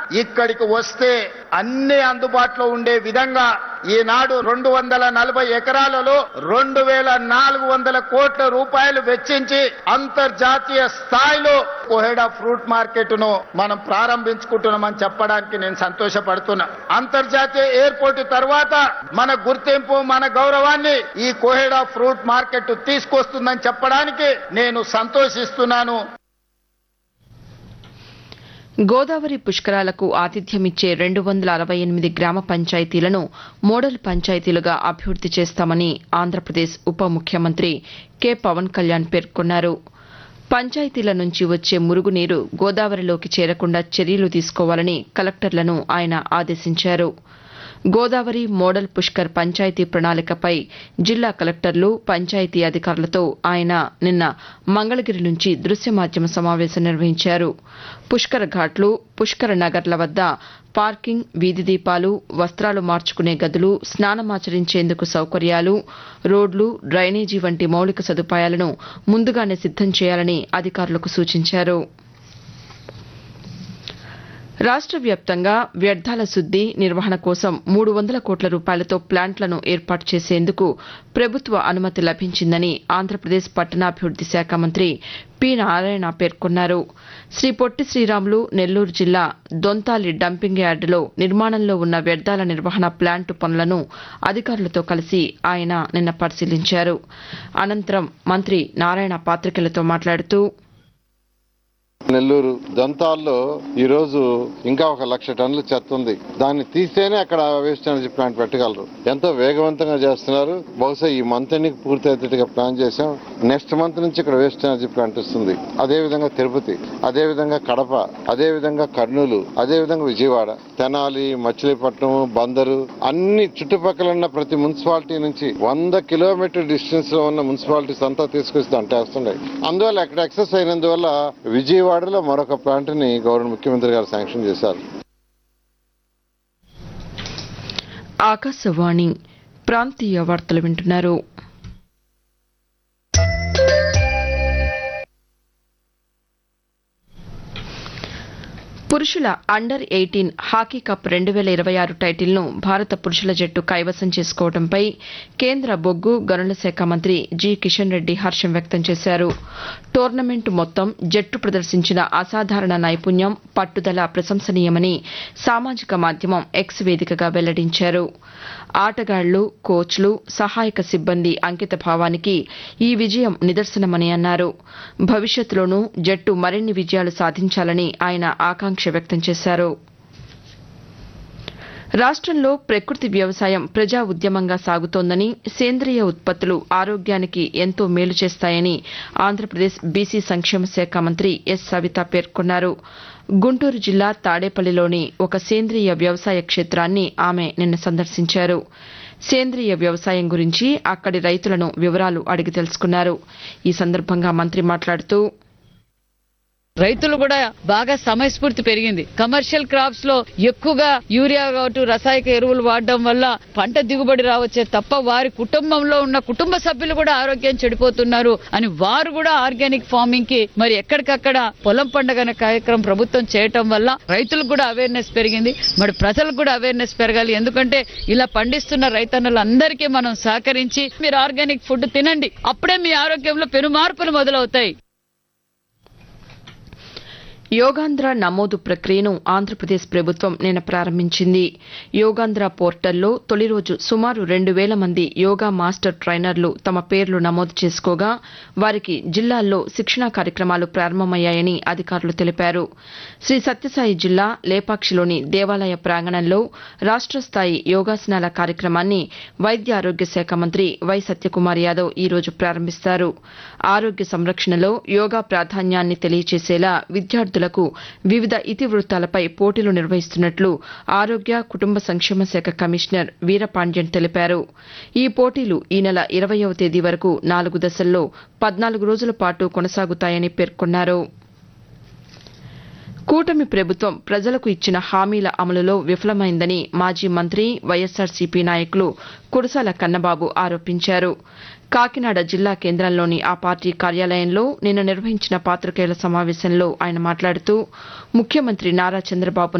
ఇక్కడికి వస్తే అన్ని అందుబాటులో ఉండే విధంగా ఈనాడు రెండు వందల నలభై ఎకరాలలో రెండు వేల నాలుగు వందల కోట్ల రూపాయలు వెచ్చించి అంతర్జాతీయ స్థాయిలో కోహెడా ఫ్రూట్ మార్కెట్ ను మనం ప్రారంభించుకుంటున్నామని చెప్పడానికి నేను సంతోషపడుతున్నా అంతర్జాతీయ ఎయిర్పోర్ట్ తర్వాత మన గుర్తింపు మన గౌరవాన్ని ఈ కోహెడా ఫ్రూట్ మార్కెట్ తీసుకొస్తుందని చెప్పడానికి నేను సంతోషిస్తున్నాను గోదావరి పుష్కరాలకు ఆతిథ్యమిచ్చే రెండు వందల అరవై ఎనిమిది గ్రామ పంచాయతీలను మోడల్ పంచాయతీలుగా అభివృద్ది చేస్తామని ఆంధ్రప్రదేశ్ ఉప ముఖ్యమంత్రి కె పవన్ కళ్యాణ్ పేర్కొన్నారు పంచాయతీల నుంచి వచ్చే మురుగునీరు గోదావరిలోకి చేరకుండా చర్యలు తీసుకోవాలని కలెక్టర్లను ఆయన ఆదేశించారు గోదావరి మోడల్ పుష్కర్ పంచాయతీ ప్రణాళికపై జిల్లా కలెక్టర్లు పంచాయతీ అధికారులతో ఆయన నిన్న మంగళగిరి నుంచి దృశ్య మాధ్యమ సమావేశం నిర్వహించారు పుష్కర ఘాట్లు పుష్కర నగర్ల వద్ద పార్కింగ్ వీధి దీపాలు వస్త్రాలు మార్చుకునే గదులు స్నానమాచరించేందుకు సౌకర్యాలు రోడ్లు డ్రైనేజీ వంటి మౌలిక సదుపాయాలను ముందుగానే సిద్దం చేయాలని అధికారులకు సూచించారు రాష్ట్ర వ్యాప్తంగా వ్యర్థాల శుద్ది నిర్వహణ కోసం మూడు వందల కోట్ల రూపాయలతో ప్లాంట్లను ఏర్పాటు చేసేందుకు ప్రభుత్వ అనుమతి లభించిందని ఆంధ్రప్రదేశ్ పట్టణాభివృద్ది శాఖ మంత్రి పి నారాయణ పేర్కొన్నారు శ్రీ పొట్టి శ్రీరాములు నెల్లూరు జిల్లా దొంతాలి డంపింగ్ యార్డులో నిర్మాణంలో ఉన్న వ్యర్థాల నిర్వహణ ప్లాంటు పనులను అధికారులతో కలిసి ఆయన నిన్న పరిశీలించారు అనంతరం మంత్రి నారాయణ పాతికేయులతో మాట్లాడుతూ నెల్లూరు దంతాల్లో ఈ రోజు ఇంకా ఒక లక్ష టన్నుల చెత్త ఉంది దాన్ని తీస్తేనే అక్కడ వేస్ట్ ఎనర్జీ ప్లాంట్ పెట్టగలరు ఎంతో వేగవంతంగా చేస్తున్నారు బహుశా ఈ మంత్ ఎన్నిక పూర్తి అయ్యేట్టుగా ప్లాన్ చేశాం నెక్స్ట్ మంత్ నుంచి ఇక్కడ వేస్ట్ ఎనర్జీ ప్లాంట్ వస్తుంది అదే విధంగా తిరుపతి అదే విధంగా కడప అదే విధంగా కర్నూలు అదే విధంగా విజయవాడ తెనాలి మచిలీపట్నం బందరు అన్ని చుట్టుపక్కల ఉన్న ప్రతి మున్సిపాలిటీ నుంచి వంద కిలోమీటర్ డిస్టెన్స్ లో ఉన్న మున్సిపాలిటీస్ అంతా తీసుకొచ్చి దాంట్లో వేస్తున్నాయి అందువల్ల అక్కడ ఎక్సెస్ అయినందువల్ల విజయవాడలో మరొక ప్లాంట్ ని గవర్నర్ ముఖ్యమంత్రి గారు శాంక్షన్ చేశారు ఆకాశవాణి ప్రాంతీయ వార్తలు వింటున్నారు పురుషుల అండర్ ఎయిటీన్ హాకీ కప్ రెండు వేల ఇరవై ఆరు టైటిల్ను భారత పురుషుల జట్టు కైవసం చేసుకోవడంపై కేంద్ర బొగ్గు గనుల శాఖ మంత్రి జి కిషన్ రెడ్డి హర్షం వ్యక్తం చేశారు టోర్నమెంట్ మొత్తం జట్టు ప్రదర్శించిన అసాధారణ నైపుణ్యం పట్టుదల ప్రశంసనీయమని సామాజిక మాధ్యమం ఎక్స్ వేదికగా వెల్లడించారు ఆటగాళ్లు కోచ్లు సహాయక సిబ్బంది అంకిత భావానికి ఈ విజయం నిదర్శనమని అన్నారు భవిష్యత్తులోనూ జట్టు మరిన్ని విజయాలు సాధించాలని ఆయన ఆకాంక్ష వ్యక్తం చేశారు రాష్ట్రంలో ప్రకృతి వ్యవసాయం ప్రజా ఉద్యమంగా సాగుతోందని సేంద్రియ ఉత్పత్తులు ఆరోగ్యానికి ఎంతో మేలు చేస్తాయని ఆంధ్రప్రదేశ్ బీసీ సంక్షేమ శాఖ మంత్రి ఎస్ సవిత పేర్కొన్నారు గుంటూరు జిల్లా తాడేపల్లిలోని ఒక సేంద్రియ వ్యవసాయ క్షేత్రాన్ని ఆమె నిన్న సందర్శించారు సేంద్రియ వ్యవసాయం గురించి అక్కడి రైతులను వివరాలు అడిగి తెలుసుకున్నారు ఈ సందర్భంగా మంత్రి మాట్లాడుతూ రైతులు కూడా బాగా సమయస్ఫూర్తి పెరిగింది కమర్షియల్ క్రాప్స్ లో ఎక్కువగా యూరియా కావచ్చు రసాయక ఎరువులు వాడడం వల్ల పంట దిగుబడి రావచ్చే తప్ప వారి కుటుంబంలో ఉన్న కుటుంబ సభ్యులు కూడా ఆరోగ్యం చెడిపోతున్నారు అని వారు కూడా ఆర్గానిక్ ఫార్మింగ్ కి మరి ఎక్కడికక్కడ పొలం పండుగ అనే కార్యక్రమం ప్రభుత్వం చేయటం వల్ల రైతులకు కూడా అవేర్నెస్ పెరిగింది మరి ప్రజలకు కూడా అవేర్నెస్ పెరగాలి ఎందుకంటే ఇలా పండిస్తున్న రైతన్నులందరికీ మనం సహకరించి మీరు ఆర్గానిక్ ఫుడ్ తినండి అప్పుడే మీ ఆరోగ్యంలో పెను మార్పులు మొదలవుతాయి యోగాంధ్ర నమోదు ప్రక్రియను ఆంధ్రప్రదేశ్ ప్రభుత్వం నిన్న ప్రారంభించింది యోగాంధ్ర పోర్టల్లో తొలి రోజు సుమారు రెండు వేల మంది యోగా మాస్టర్ ట్రైనర్లు తమ పేర్లు నమోదు చేసుకోగా వారికి జిల్లాల్లో శిక్షణా కార్యక్రమాలు ప్రారంభమయ్యాయని అధికారులు తెలిపారు శ్రీ సత్యసాయి జిల్లా లేపాక్షిలోని దేవాలయ ప్రాంగణంలో రాష్ట్ర స్థాయి యోగాసనాల కార్యక్రమాన్ని వైద్య ఆరోగ్య శాఖ మంత్రి వై సత్యకుమార్ యాదవ్ ఈ రోజు ప్రారంభిస్తారు ఆరోగ్య సంరక్షణలో యోగా ప్రాధాన్యాన్ని తెలియచేసేలా విద్యార్థులకు వివిధ ఇతివృత్తాలపై పోటీలు నిర్వహిస్తున్నట్లు ఆరోగ్య కుటుంబ సంక్షేమ శాఖ కమిషనర్ వీరపాండ్యన్ తెలిపారు ఈ పోటీలు ఈ నెల ఇరవయవ తేదీ వరకు నాలుగు దశల్లో పద్నాలుగు రోజుల పాటు కొనసాగుతాయని పేర్కొన్నారు కూటమి ప్రభుత్వం ప్రజలకు ఇచ్చిన హామీల అమలులో విఫలమైందని మాజీ మంత్రి వైఎస్సార్సీపీ నాయకులు కురసాల కన్నబాబు ఆరోపించారు కాకినాడ జిల్లా కేంద్రంలోని ఆ పార్టీ కార్యాలయంలో నిన్న నిర్వహించిన పాతికేయుల సమావేశంలో ఆయన మాట్లాడుతూ ముఖ్యమంత్రి నారా చంద్రబాబు